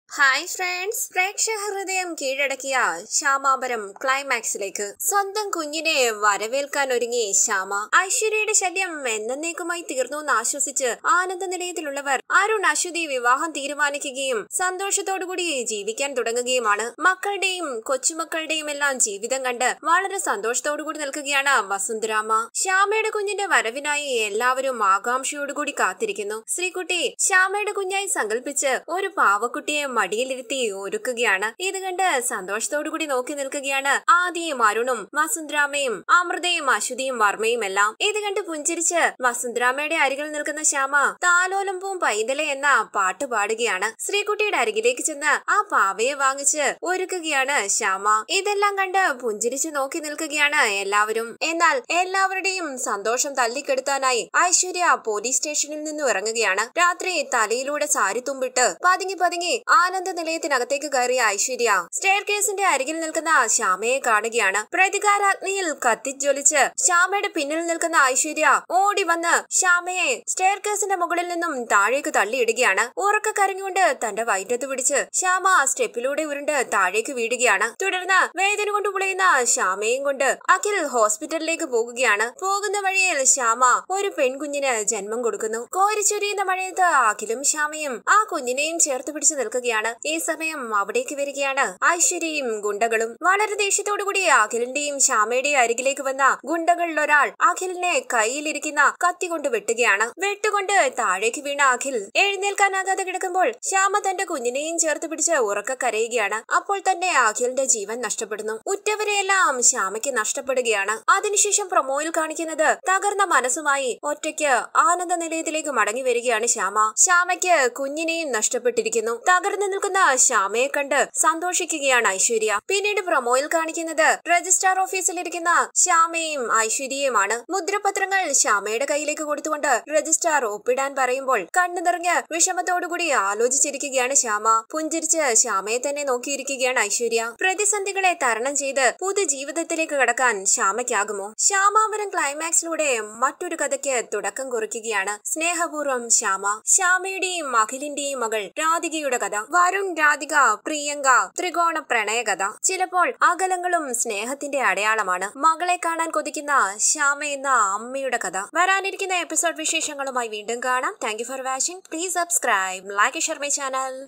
hi friends പ്രേക്ഷക ഹൃദയം കീഴടക്കിയ ശ്യാമാപരം ക്ലൈമാക്സിലേക്ക് സ്വന്തം കുഞ്ഞിനെ വരവേൽക്കാൻ ഒരുങ്ങി ശ്യാമ ഐശ്വര്യയുടെ ശല്യം എന്നേക്കുമായി തീർന്നു എന്ന് ആശ്വസിച്ച് ആനന്ദ നിലയത്തിലുള്ളവർ അരുൺ അശ്വതി വിവാഹം തീരുമാനിക്കുകയും സന്തോഷത്തോടുകൂടി ജീവിക്കാൻ തുടങ്ങുകയുമാണ് മക്കളുടെയും കൊച്ചുമക്കളുടെയും എല്ലാം ജീവിതം കണ്ട് വളരെ സന്തോഷത്തോടുകൂടി നിൽക്കുകയാണ് വസുന്ധരാമ ശ്യാമയുടെ കുഞ്ഞിന്റെ വരവിനായി എല്ലാവരും ആകാംക്ഷയോടുകൂടി കാത്തിരിക്കുന്നു ശ്രീകുട്ടി ശ്യാമയുടെ കുഞ്ഞായി സങ്കല്പിച്ച് ഒരു പാവക്കുട്ടിയെ മടിയിലിരുത്തി ഒരുക്കുകയാണ് ഇത് കണ്ട് സന്തോഷത്തോടുകൂടി നോക്കി നിൽക്കുകയാണ് ആദിയും അരുണും വസുന്ധരാമയും അമൃതയും അശ്വതിയും വർമ്മയും എല്ലാം ഇത് കണ്ട് പുഞ്ചിരിച്ച് വസുന്ധരാമയുടെ അരികിൽ നിൽക്കുന്ന ശ്യാമ താലോലമ്പൂം പൈതലെ എന്ന പാട്ട് പാടുകയാണ് ശ്രീകുട്ടിയുടെ അരികിലേക്ക് ചെന്ന് ആ പാവയെ വാങ്ങിച്ച് ഒരുക്കുകയാണ് ശ്യാമ ഇതെല്ലാം കണ്ട് പുഞ്ചിരിച്ച് നോക്കി നിൽക്കുകയാണ് എല്ലാവരും എന്നാൽ എല്ലാവരുടെയും സന്തോഷം തല്ലിക്കെടുത്താനായി ഐശ്വര്യ പോലീസ് സ്റ്റേഷനിൽ നിന്നും ഇറങ്ങുകയാണ് രാത്രി തലയിലൂടെ സാരി തുമ്പിട്ട് പതുങ്ങി പതുങ്ങി ആനന്ദ നിലയത്തിനകത്തേക്ക് കയറിയ ഐശ്വര്യ സ്റ്റെയർ കേസിന്റെ അരികിൽ നിൽക്കുന്ന ശ്യാമയെ കാണുകയാണ് പ്രതികാരാഗ്നിയിൽ കത്തിജ്വലിച്ച് ശ്യാമയുടെ പിന്നിൽ നിൽക്കുന്ന ഐശ്വര്യ ഓടി വന്ന് ശ്യാമയെ സ്റ്റെയർ കേസിന്റെ മുകളിൽ നിന്നും താഴേക്ക് തള്ളിയിടുകയാണ് ഉറക്ക കരഞ്ഞുകൊണ്ട് തന്റെ വയറ്റത്ത് പിടിച്ച് ശ്യാമ സ്റ്റെപ്പിലൂടെ ഉരുണ്ട് താഴേക്ക് വീഴുകയാണ് തുടർന്ന് വേദന കൊണ്ട് പുളയുന്ന ശ്യാമയും കൊണ്ട് അഖിൽ ഹോസ്പിറ്റലിലേക്ക് പോകുകയാണ് പോകുന്ന വഴിയിൽ ശ്യാമ ഒരു പെൺകുഞ്ഞിന് ജന്മം കൊടുക്കുന്നു കോരിച്ചൊരിയുന്ന മഴയത്ത് അഖിലും ശ്യാമയും ആ കുഞ്ഞിനെയും ചേർത്ത് പിടിച്ച് നിൽക്കുകയാണ് ഈ സമയം അവിടേക്ക് വരികയാണ് ഐശ്വര്യയും ഗുണ്ടകളും വളരെ ദേഷ്യത്തോടുകൂടി അഖിലിന്റെയും ശ്യാമയുടെയും അരികിലേക്ക് വന്ന ഗുണ്ടകളിൽ ഒരാൾ അഖിലിനെ കയ്യിലിരിക്കുന്ന കത്തി കൊണ്ട് വെട്ടുകയാണ് വെട്ടുകൊണ്ട് താഴേക്ക് വീണ അഖിൽ എഴുന്നേൽക്കാനാകാതെ കിടക്കുമ്പോൾ ശ്യാമ തന്റെ കുഞ്ഞിനെയും ചേർത്ത് പിടിച്ച് ഉറക്ക കരയുകയാണ് അപ്പോൾ തന്നെ അഖിലിന്റെ ജീവൻ നഷ്ടപ്പെടുന്നു ഉറ്റവരെയെല്ലാം ശ്യാമയ്ക്ക് നഷ്ടപ്പെടുകയാണ് അതിനുശേഷം പ്രൊമോയിൽ കാണിക്കുന്നത് തകർന്ന മനസ്സുമായി ഒറ്റയ്ക്ക് ആനന്ദ നിലയത്തിലേക്ക് മടങ്ങി വരികയാണ് ശ്യാമ ശ്യാമയ്ക്ക് കുഞ്ഞിനെയും നഷ്ടപ്പെട്ടിരിക്കുന്നു തകർന്നു നിൽക്കുന്ന ശ്യാമയെ കണ്ട് സന്തോഷിക്കുകയാണ് ഐശ്വര്യ പിന്നീട് പ്രൊമോയിൽ കാണിക്കുന്നത് രജിസ്ട്രാർ ഓഫീസിലിരിക്കുന്ന ശ്യാമയും ഐശ്വര്യയുമാണ് മുദ്രപത്രങ്ങൾ ശ്യാമയുടെ കയ്യിലേക്ക് കൊടുത്തുകൊണ്ട് രജിസ്ട്രാർ ഒപ്പിടാൻ പറയുമ്പോൾ കണ്ണു നിറഞ്ഞ് വിഷമത്തോടുകൂടി ആലോചിച്ചിരിക്കുകയാണ് ശ്യാമ പുഞ്ചിരിച്ച് ശ്യാമയെ തന്നെ നോക്കിയിരിക്കുകയാണ് ഐശ്വര്യ പ്രതിസന്ധികളെ തരണം ചെയ്ത് പുതു ജീവിതത്തിലേക്ക് കടക്കാൻ ശ്യാമയ്ക്കാകുമോ ശ്യാമാവരം ക്ലൈമാക്സിലൂടെ മറ്റൊരു കഥയ്ക്ക് തുടക്കം കുറിക്കുകയാണ് സ്നേഹപൂർവ്വം ശ്യാമ ശ്യാമയുടെയും അഖിലിന്റെയും മകൾ രാധികയുടെ കഥ വരുൺ രാധിക പ്രിയങ്ക ത്രികോണ പ്രണയ കഥ ചിലപ്പോൾ അകലങ്ങളും സ്നേഹത്തിന്റെ അടയാളമാണ് മകളെ കാണാൻ കൊതിക്കുന്ന ശ്യാമ എന്ന അമ്മയുടെ കഥ വരാനിരിക്കുന്ന എപ്പിസോഡ് വിശേഷങ്ങളുമായി വീണ്ടും കാണാം thank you for watching please subscribe like share my channel